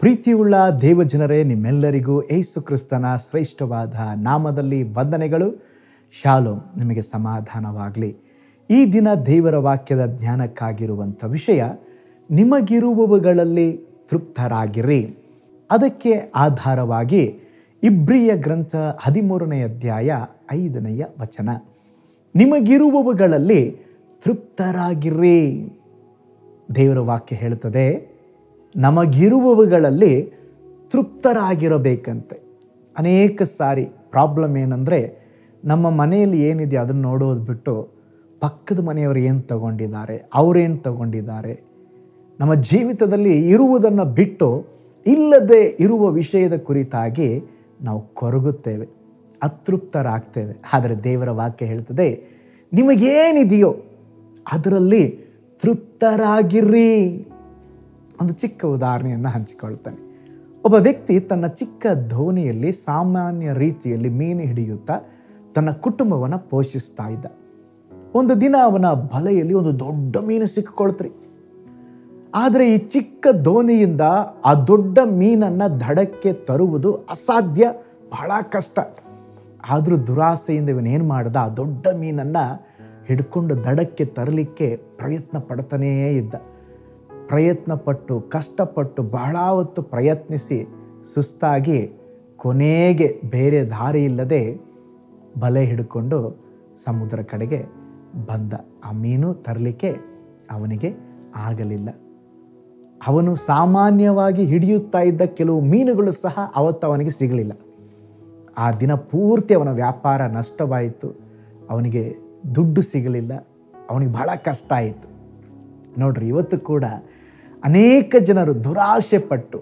ಪ್ರೀತಿಯುಳ್ಳ ದೇವಜನರೇ ನಿಮ್ಮೆಲ್ಲರಿಗೂ ಏಸು ಕ್ರಿಸ್ತನ ಶ್ರೇಷ್ಠವಾದ ನಾಮದಲ್ಲಿ ವಂದನೆಗಳು ಶಾಲೋ ನಿಮಗೆ ಸಮಾಧಾನವಾಗಲಿ ಈ ದಿನ ದೇವರ ವಾಕ್ಯದ ಜ್ಞಾನಕ್ಕಾಗಿರುವಂಥ ವಿಷಯ ನಿಮಗಿರುವವುಗಳಲ್ಲಿ ತೃಪ್ತರಾಗಿರಿ ಅದಕ್ಕೆ ಆಧಾರವಾಗಿ ಇಬ್ರಿಯ ಗ್ರಂಥ ಹದಿಮೂರನೇ ಅಧ್ಯಾಯ ಐದನೆಯ ವಚನ ನಿಮಗಿರುವವುಗಳಲ್ಲಿ ತೃಪ್ತರಾಗಿರಿ ದೇವರ ವಾಕ್ಯ ಹೇಳ್ತದೆ ನಮಗಿರುವವುಗಳಲ್ಲಿ ತೃಪ್ತರಾಗಿರಬೇಕಂತೆ ಅನೇಕ ಸಾರಿ ಪ್ರಾಬ್ಲಮ್ ಏನಂದರೆ ನಮ್ಮ ಮನೆಯಲ್ಲಿ ಏನಿದೆ ಅದನ್ನು ನೋಡೋದು ಬಿಟ್ಟು ಪಕ್ಕದ ಮನೆಯವರು ಏನು ತಗೊಂಡಿದ್ದಾರೆ ಅವರೇನು ತಗೊಂಡಿದ್ದಾರೆ ನಮ್ಮ ಜೀವಿತದಲ್ಲಿ ಇರುವುದನ್ನು ಬಿಟ್ಟು ಇಲ್ಲದೆ ಇರುವ ವಿಷಯದ ಕುರಿತಾಗಿ ನಾವು ಕೊರಗುತ್ತೇವೆ ಅತೃಪ್ತರಾಗ್ತೇವೆ ಆದರೆ ದೇವರ ವಾಕ್ಯ ಹೇಳ್ತದೆ ನಿಮಗೇನಿದೆಯೋ ಅದರಲ್ಲಿ ತೃಪ್ತರಾಗಿರ್ರಿ ಒಂದು ಚಿಕ್ಕ ಉದಾಹರಣೆಯನ್ನು ಹಂಚಿಕೊಳ್ತಾನೆ ಒಬ್ಬ ವ್ಯಕ್ತಿ ತನ್ನ ಚಿಕ್ಕ ದೋಣಿಯಲ್ಲಿ ಸಾಮಾನ್ಯ ರೀತಿಯಲ್ಲಿ ಮೀನು ಹಿಡಿಯುತ್ತಾ ತನ್ನ ಕುಟುಂಬವನ್ನು ಪೋಷಿಸ್ತಾ ಇದ್ದ ಒಂದು ದಿನ ಅವನ ಬಲೆಯಲ್ಲಿ ಒಂದು ದೊಡ್ಡ ಮೀನು ಸಿಕ್ಕೊಳ್ತ್ರಿ ಆದರೆ ಈ ಚಿಕ್ಕ ದೋಣಿಯಿಂದ ಆ ದೊಡ್ಡ ಮೀನನ್ನು ದಡಕ್ಕೆ ತರುವುದು ಅಸಾಧ್ಯ ಬಹಳ ಕಷ್ಟ ಆದರೂ ದುರಾಸೆಯಿಂದ ಇವನೇನು ಮಾಡ್ದ ಆ ದೊಡ್ಡ ಮೀನನ್ನು ಹಿಡ್ಕೊಂಡು ದಡಕ್ಕೆ ತರಲಿಕ್ಕೆ ಪ್ರಯತ್ನ ಪಡ್ತಾನೇ ಇದ್ದ ಪ್ರಯತ್ನ ಪಟ್ಟು ಕಷ್ಟಪಟ್ಟು ಬಹಳ ಹೊತ್ತು ಪ್ರಯತ್ನಿಸಿ ಸುಸ್ತಾಗಿ ಕೊನೆಗೆ ಬೇರೆ ದಾರಿ ಇಲ್ಲದೆ ಬಲೆ ಹಿಡ್ಕೊಂಡು ಸಮುದ್ರ ಕಡೆಗೆ ಬಂದ ಆ ಮೀನು ತರಲಿಕ್ಕೆ ಅವನಿಗೆ ಆಗಲಿಲ್ಲ ಅವನು ಸಾಮಾನ್ಯವಾಗಿ ಹಿಡಿಯುತ್ತಾ ಇದ್ದ ಕೆಲವು ಮೀನುಗಳು ಸಹ ಅವತ್ತು ಅವನಿಗೆ ಸಿಗಲಿಲ್ಲ ಆ ದಿನ ಪೂರ್ತಿ ಅವನ ವ್ಯಾಪಾರ ನಷ್ಟವಾಯಿತು ಅವನಿಗೆ ದುಡ್ಡು ಸಿಗಲಿಲ್ಲ ಅವನಿಗೆ ಬಹಳ ಕಷ್ಟ ಆಯಿತು ನೋಡ್ರಿ ಇವತ್ತು ಕೂಡ ಅನೇಕ ಜನರು ದುರಾಸೆ ಪಟ್ಟು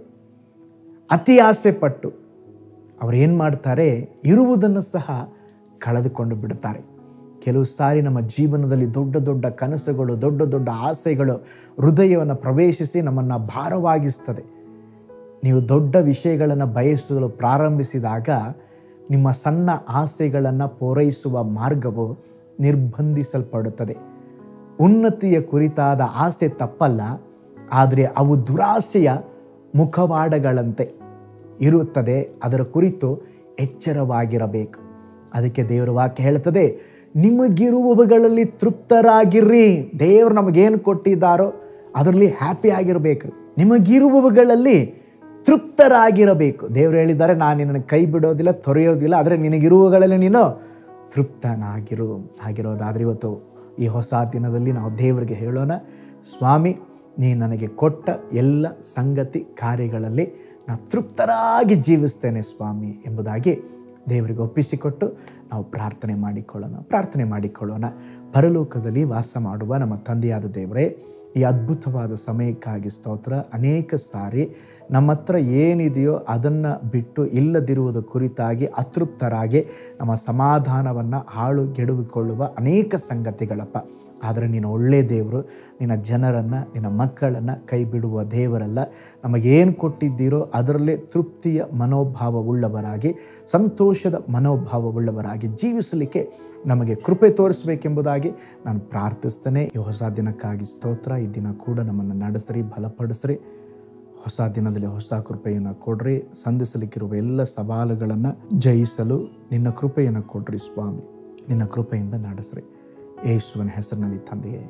ಅತಿ ಆಸೆ ಪಟ್ಟು ಅವ್ರು ಏನು ಮಾಡ್ತಾರೆ ಇರುವುದನ್ನು ಸಹ ಕಳೆದುಕೊಂಡು ಬಿಡುತ್ತಾರೆ ಕೆಲವು ಸಾರಿ ನಮ್ಮ ಜೀವನದಲ್ಲಿ ದೊಡ್ಡ ದೊಡ್ಡ ಕನಸುಗಳು ದೊಡ್ಡ ದೊಡ್ಡ ಆಸೆಗಳು ಹೃದಯವನ್ನು ಪ್ರವೇಶಿಸಿ ನಮ್ಮನ್ನು ಭಾರವಾಗಿಸ್ತದೆ ನೀವು ದೊಡ್ಡ ವಿಷಯಗಳನ್ನು ಬಯಸಲು ಪ್ರಾರಂಭಿಸಿದಾಗ ನಿಮ್ಮ ಸಣ್ಣ ಆಸೆಗಳನ್ನು ಪೂರೈಸುವ ಮಾರ್ಗವು ನಿರ್ಬಂಧಿಸಲ್ಪಡುತ್ತದೆ ಉನ್ನತಿಯ ಕುರಿತಾದ ಆಸೆ ತಪ್ಪಲ್ಲ ಆದರೆ ಅವು ದುರಾಸೆಯ ಮುಖವಾಡಗಳಂತೆ ಇರುತ್ತದೆ ಅದರ ಕುರಿತು ಎಚ್ಚರವಾಗಿರಬೇಕು ಅದಕ್ಕೆ ದೇವರ ವಾಕ್ಯ ಹೇಳ್ತದೆ ನಿಮಗಿರುವವುಗಳಲ್ಲಿ ತೃಪ್ತರಾಗಿರ್ರಿ ದೇವರು ನಮಗೇನು ಕೊಟ್ಟಿದ್ದಾರೋ ಅದರಲ್ಲಿ ಹ್ಯಾಪಿ ಆಗಿರಬೇಕು ನಿಮಗಿರುವವುಗಳಲ್ಲಿ ತೃಪ್ತರಾಗಿರಬೇಕು ದೇವರು ಹೇಳಿದ್ದಾರೆ ನಾನು ನಿನ್ನನ್ನು ಕೈ ಬಿಡೋದಿಲ್ಲ ತೊರೆಯೋದಿಲ್ಲ ಆದರೆ ನಿನಗಿರುವಗಳಲ್ಲಿ ನೀನು ತೃಪ್ತನಾಗಿರು ಆಗಿರೋದಾದ್ರೆ ಇವತ್ತು ಈ ಹೊಸ ದಿನದಲ್ಲಿ ನಾವು ದೇವರಿಗೆ ಹೇಳೋಣ ಸ್ವಾಮಿ ನೀ ನನಗೆ ಕೊಟ್ಟ ಎಲ್ಲ ಸಂಗತಿ ಕಾರ್ಯಗಳಲ್ಲಿ ನಾನು ತೃಪ್ತರಾಗಿ ಜೀವಿಸ್ತೇನೆ ಸ್ವಾಮಿ ಎಂಬುದಾಗಿ ದೇವರಿಗೆ ಒಪ್ಪಿಸಿಕೊಟ್ಟು ನಾವು ಪ್ರಾರ್ಥನೆ ಮಾಡಿಕೊಳ್ಳೋಣ ಪ್ರಾರ್ಥನೆ ಮಾಡಿಕೊಳ್ಳೋಣ ಪರಲೋಕದಲ್ಲಿ ವಾಸ ಮಾಡುವ ನಮ್ಮ ತಂದೆಯಾದ ದೇವರೇ ಈ ಅದ್ಭುತವಾದ ಸಮಯಕ್ಕಾಗಿ ಸ್ತೋತ್ರ ಅನೇಕ ಸಾರಿ ನಮ್ಮ ಹತ್ರ ಏನಿದೆಯೋ ಅದನ್ನು ಬಿಟ್ಟು ಇಲ್ಲದಿರುವುದು ಕುರಿತಾಗಿ ಅತೃಪ್ತರಾಗಿ ನಮ್ಮ ಸಮಾಧಾನವನ್ನು ಹಾಳು ಗೆಡುವಿಕೊಳ್ಳುವ ಅನೇಕ ಸಂಗತಿಗಳಪ್ಪ ಆದರೆ ನೀನು ಒಳ್ಳೆಯ ದೇವರು ನಿನ್ನ ಜನರನ್ನು ನಿನ್ನ ಮಕ್ಕಳನ್ನು ಕೈ ಬಿಡುವ ದೇವರಲ್ಲ ನಮಗೇನು ಕೊಟ್ಟಿದ್ದೀರೋ ಅದರಲ್ಲೇ ತೃಪ್ತಿಯ ಮನೋಭಾವವುಳ್ಳವರಾಗಿ ಸಂತೋಷದ ಮನೋಭಾವವುಳ್ಳವರಾಗಿ ಜೀವಿಸಲಿಕ್ಕೆ ನಮಗೆ ಕೃಪೆ ತೋರಿಸಬೇಕೆಂಬುದಾಗಿ ನಾನು ಪ್ರಾರ್ಥಿಸ್ತೇನೆ ಈ ಹೊಸ ದಿನಕ್ಕಾಗಿ ಸ್ತೋತ್ರ ಈ ದಿನ ಕೂಡ ನಮ್ಮನ್ನು ನಡೆಸ್ರಿ ಬಲಪಡಿಸ್ರಿ ಹೊಸ ದಿನದಲ್ಲಿ ಹೊಸ ಕೃಪೆಯನ್ನು ಕೊಡ್ರಿ ಸಂಧಿಸಲಿಕ್ಕಿರುವ ಎಲ್ಲ ಸವಾಲುಗಳನ್ನು ಜಯಿಸಲು ನಿನ್ನ ಕೃಪೆಯನ್ನು ಕೊಡ್ರಿ ಸ್ವಾಮಿ ನಿನ್ನ ಕೃಪೆಯಿಂದ ನಡೆಸ್ರಿ ಯೇಸುವನ ಹೆಸರಿನಲ್ಲಿ ತಂದೆಯೇ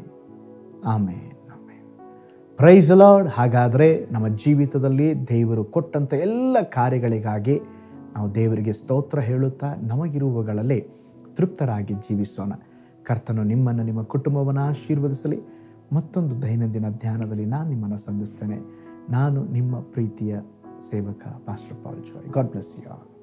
ಆಮೇನ್ ಆಮೇನ್ ಪ್ರೈಸ್ ಲಾರ್ಡ್ ಹಾಗಾದರೆ ನಮ್ಮ ಜೀವಿತದಲ್ಲಿ ದೇವರು ಕೊಟ್ಟಂಥ ಎಲ್ಲ ಕಾರ್ಯಗಳಿಗಾಗಿ ನಾವು ದೇವರಿಗೆ ಸ್ತೋತ್ರ ಹೇಳುತ್ತಾ ನಮಗಿರುವಗಳಲ್ಲಿ ತೃಪ್ತರಾಗಿ ಜೀವಿಸೋಣ ಕರ್ತನು ನಿಮ್ಮನ್ನು ನಿಮ್ಮ ಕುಟುಂಬವನ್ನು ಆಶೀರ್ವದಿಸಲಿ ಮತ್ತೊಂದು ದೈನಂದಿನ ಧ್ಯಾನದಲ್ಲಿ ನಾನು ನಿಮ್ಮನ್ನು ಸಂಧಿಸ್ತೇನೆ ನಾನು ನಿಮ್ಮ ಪ್ರೀತಿಯ ಸೇವಕ pastor Paul Joy God bless you all